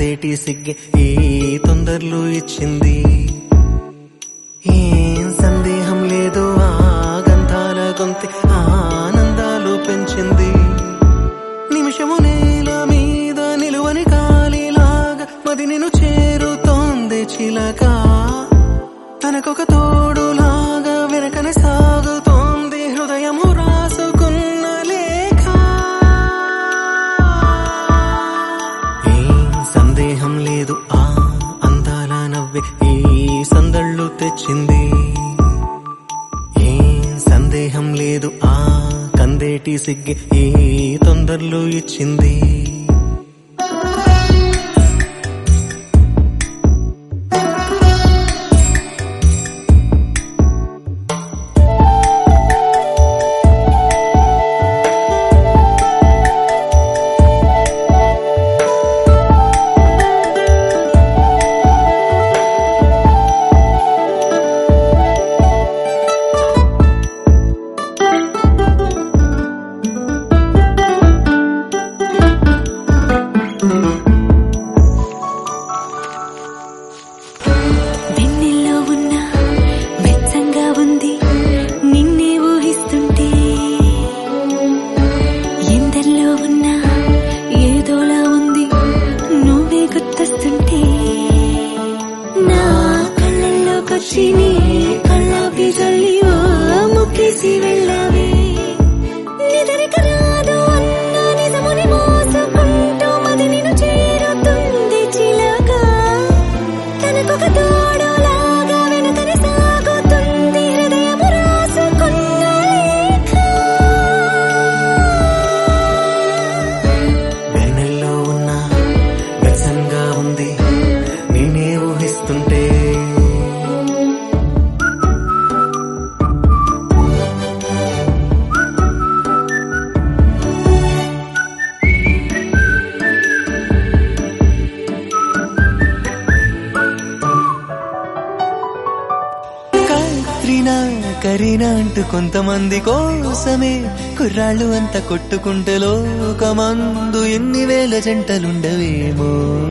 కందేటి సిగ్గి ఈ తొందరలు ఇచ్చింది ఏం సందేహం లేదు ఆ గంధాల గొంతి ఆనందాలు పెంచింది నిమిషము నేల మీద నిలువని కాలిలాగా మది నిన్ను చేరుతోంది చిలక తనకొక తోడులాగా వెనకనే సాగుతోంది హృదయము రాసుకున్న లేఖ ఏం సందేహం లేదు ఆ అందాల నవ్వే ఈ సందళ్ళు తెచ్చింది ఏం సందేహం లేదు ఆ కందేటి సిగ్గి ఈ తొందరలు ఇచ్చింది వెన్నెల్లో ఉన్న వెచ్చంగా ఉంది నిన్నే ఊహిస్తుంటే ఎందల్లో ఉన్న ఏదోలా ఉంది నువ్వే గుర్తొస్తుంటే నా కళ్ళల్లోకొచ్చి నీ కళ్ళాపి జల్లి ఓ ముక్కేసి వెళ్ళావే నిదరిక రాదు అన్న నిజముని మోసుకుంటూ మది నిన్ను చేరుతుంది చిలక తనకొక తోడులాగా వెనుకని సాగుతుంది హృదయము రాసుకున్న లేఖ వెన్నెల్లో ఉన్న వెచ్చంగా ఉంది నేనే ఊహిస్తుంటే కత్రినా కరీనా అంటూ కొంతమంది కోసమే కుర్రాళ్ళు అంతా కొట్టుకుంటే లోకమందు ఎన్ని వేల జంటలుండవేమో